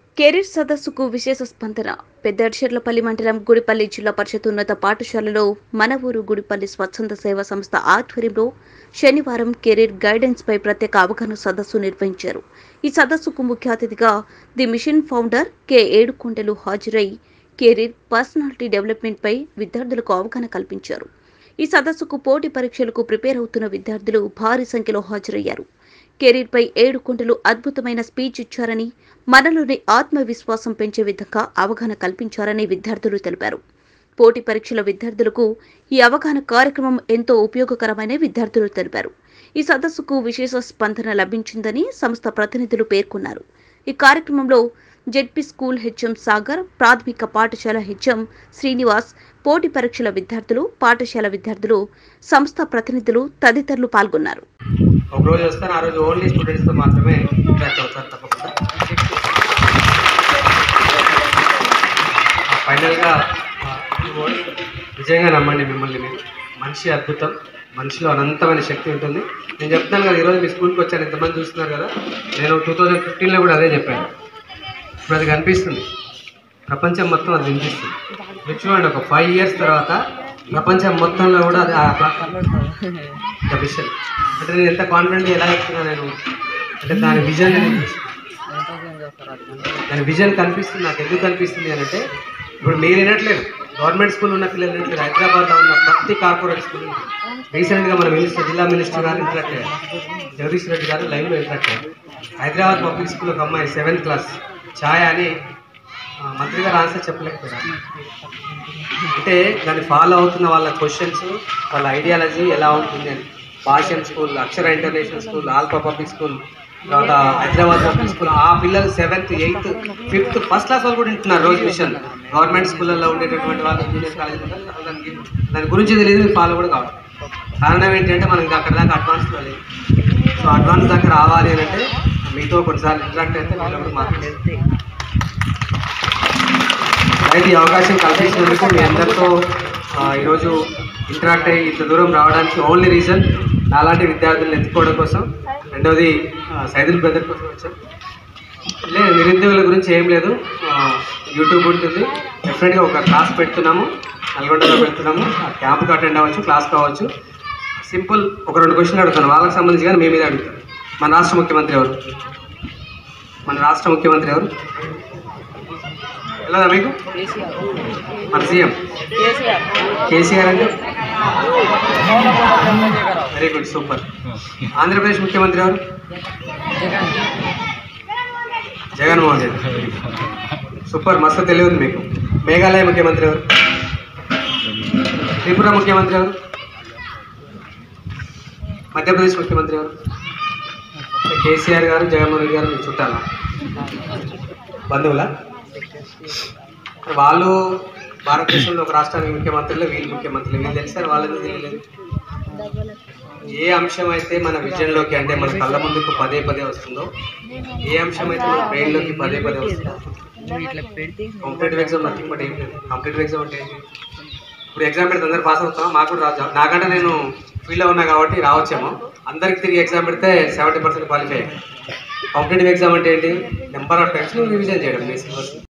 career సదస్సుకు విశేష స్పందన పెద్దర్షర్లపల్లి మండలం గుడిపల్లి జిల్లా పరిషత్ ఉన్నత పాఠశాలలో మన ఊరు గుడిపల్లి స్వచ్ఛంద సేవా సంస్థ ఆధ్వర్యంలో శనివారం కెరీర్ గైడెన్స్ పై ప్రత్యేక అవగాహన సదస్సు నిర్వహించారు ఈ సదస్సుకు ముఖ్య అతిథిగా the mission founder K Yedukondalu హాజరై కెరీర్ పర్సనాలిటీ డెవలప్మెంట్ పై విద్యార్థులకు అవగాహన కల్పించారు ఈ సదస్సుకు పోటీ పరీక్షలకు ప్రిపేర్ అవుతున్న విద్యార్థులు భారీ సంఖ్యలో హాజరయ్యారు కెరీర్పై ఏడు కుంటలు అద్భుతమైన స్పీచ్ ఇచ్చారని మనలోని ఆత్మవిశ్వాసం పెంచే విధంగా అవగాహన కల్పించారని విద్యార్థులు తెలిపారు పోటీ పరీక్షల విద్యార్థులకు ఈ అవగాహన కార్యక్రమం ఎంతో ఉపయోగకరమని విద్యార్థులు తెలిపారు ఈ సదస్సుకు విశేష స్పందన లభించిందని సంస్థ ప్రతినిధులు పేర్కొన్నారు ఈ కార్యక్రమంలో జెడ్పీ స్కూల్ హెచ్ఎం సాగర్ ప్రాథమిక పాఠశాల హెచ్ఎం శ్రీనివాస్ పోటీ పరీక్షల విద్యార్థులు పాఠశాల విద్యార్థులు సంస్థ ప్రతినిధులు తదితరులు పాల్గొన్నారు ఒక రోజు వస్తాను ఆ రోజు ఓన్లీ స్టూడెంట్స్తో మాత్రమే ఇంటరాక్ట్ అవుతారు తప్పకుండా ఫైనల్గా నిజంగా నమ్మండి మిమ్మల్ని మీరు మనిషి అద్భుతం మనిషిలో అనంతమైన శక్తి ఉంటుంది నేను చెప్తాను కదా ఈరోజు మీ స్కూల్కి వచ్చాను ఎంతమంది చూస్తున్నారు కదా నేను టూ థౌజండ్ ఫిఫ్టీన్లో కూడా అదే చెప్పాను ఇప్పుడు అది కనిపిస్తుంది ప్రపంచం మొత్తం అది వినిపిస్తుంది మీరు చూడండి ఒక ఫైవ్ ఇయర్స్ తర్వాత ప్రపంచం మొత్తంలో కూడా అది ద విషన్ అంటే నేను ఎంత కాన్ఫిడెంట్గా ఎలా చెప్తున్నా నేను అంటే దాని విజన్ దాని విజన్ కనిపిస్తుంది నాకు ఎందుకు కనిపిస్తుంది అని అంటే ఇప్పుడు మీరు వినట్లేదు గవర్నమెంట్ స్కూల్ ఉన్న పిల్లలు వినట్లేదు హైదరాబాద్లో ఉన్న ప్రతి కార్పొరేట్ స్కూల్ రీసెంట్గా మన మినిస్టర్ జిల్లా మినిస్టర్ గారు ఇంటరాక్ట్ అయ్యారు జగదీష్ రెడ్డి గారు లైవ్లో ఇంటరాక్ట్ అయ్యారు హైదరాబాద్ పబ్లిక్ స్కూల్ ఒక అమ్మాయి సెవెంత్ క్లాస్ ఛాయ అని ఆ, మంత్రి గారు ఆన్సర్ చెప్పలేకపోయారు అంటే దాన్ని ఫాలో అవుతున్న వాళ్ళ క్వశ్చన్స్ వాళ్ళ ఐడియాలజీ ఎలా ఉంటుంది అని భాషన్ school Akshara international school Alpha public school తర్వాత హైదరాబాద్ పబ్లిక్ స్కూల్ ఆ పిల్లలు seventh eighth fifth first class వాళ్ళు కూడా వింటున్నారు రోజు మిషన్ గవర్నమెంట్ స్కూళ్ళల్లో ఉండేటటువంటి వాళ్ళు ఇంజనీర్ కాలేజ్ దానికి దాని గురించి తెలియదు ఫాలో కూడా కావాలి కారణం ఏంటంటే మనం ఇంకా అక్కడ దాకా అడ్వాన్స్లో లేదు సో అడ్వాన్స్ దాకా రావాలి అని అంటే మీతో కొన్నిసార్లు ఇంటరాక్ట్ అయితే వాళ్ళప్పుడు మాట్లాడేది అయితే ఈ అవకాశం కల్పించినందుకు మీ అందరితో ఆ, ఈరోజు ఇంటరాక్ట్ అయ్యి ఇంత దూరం రావడానికి ఓన్లీ రీజన్ నాలాంటి విద్యార్థులను ఎత్తుకోవడం కోసం రెండోది ఆ, సైదుల్ బ్రదర్ కోసం వచ్చాం లేదు నిరుద్యోగుల గురించి ఏం లేదు ఆ, యూట్యూబ్ ఉంటుంది డెఫినెట్గా ఒక క్లాస్ పెడుతున్నాము నల్గొండలో పెడుతున్నాము ఆ క్యాంప్కి అటెండ్ అవ్వచ్చు క్లాస్ కావచ్చు సింపుల్ ఒక రెండు క్వశ్చన్లు అడుగుతాను వాళ్ళకి సంబంధించి కానీ మీ మీద అడుగుతాను మన రాష్ట్ర ముఖ్యమంత్రి ఎవరు మన రాష్ట్ర ముఖ్యమంత్రి ఎవరు వెళ్ళదా మీకు మన సీఎం కేసీఆర్ అంటే వెరీ గుడ్ సూపర్ ఆంధ్రప్రదేశ్ ముఖ్యమంత్రి ఎవరు జగన్మోహన్ రెడ్డి సూపర్ మస్తు తెలియదు మీకు మేఘాలయ ముఖ్యమంత్రి ఎవరు త్రిపుర ముఖ్యమంత్రి ఎవరు మధ్యప్రదేశ్ ముఖ్యమంత్రి ఎవరు కేసీఆర్ గారు జగన్మోహన్ రెడ్డి గారు మీకు చుట్టాలా బంధువులా వాళ్ళు భారతదేశంలో ఒక రాష్ట్రానికి ముఖ్యమంత్రులు వీళ్ళు ముఖ్యమంత్రులు వీళ్ళు తెలిసారు వాళ్ళకి తెలియలేదు ఏ అంశం అయితే మన విజన్లోకి అంటే మన కళ్ళ ముందుకు పదే పదే వస్తుందో ఏ అంశం అయితే మన బ్రెయిన్లోకి పదే పదే వస్తుందో కాంపిటేటివ్ ఎగ్జామ్ నథింగ్ బట్ ఏం లేదు కాంపిటేటివ్ ఎగ్జామ్ అంటే ఏంటి ఇప్పుడు ఎగ్జామ్ పెడితే అందరు పాస్ అవుతాం మాకు కూడా రాజా నాకంటే నేను ఫీల్డ్లో ఉన్నా కాబట్టి రావచ్చేమో అందరికి తిరిగి ఎగ్జామ్ పెడితే seventy percent qualify competitive exam అంటే ఏంటి నెంబర్ ఆఫ్ టైమ్స్ రివిజన్ చేయడం మీ సిలబస్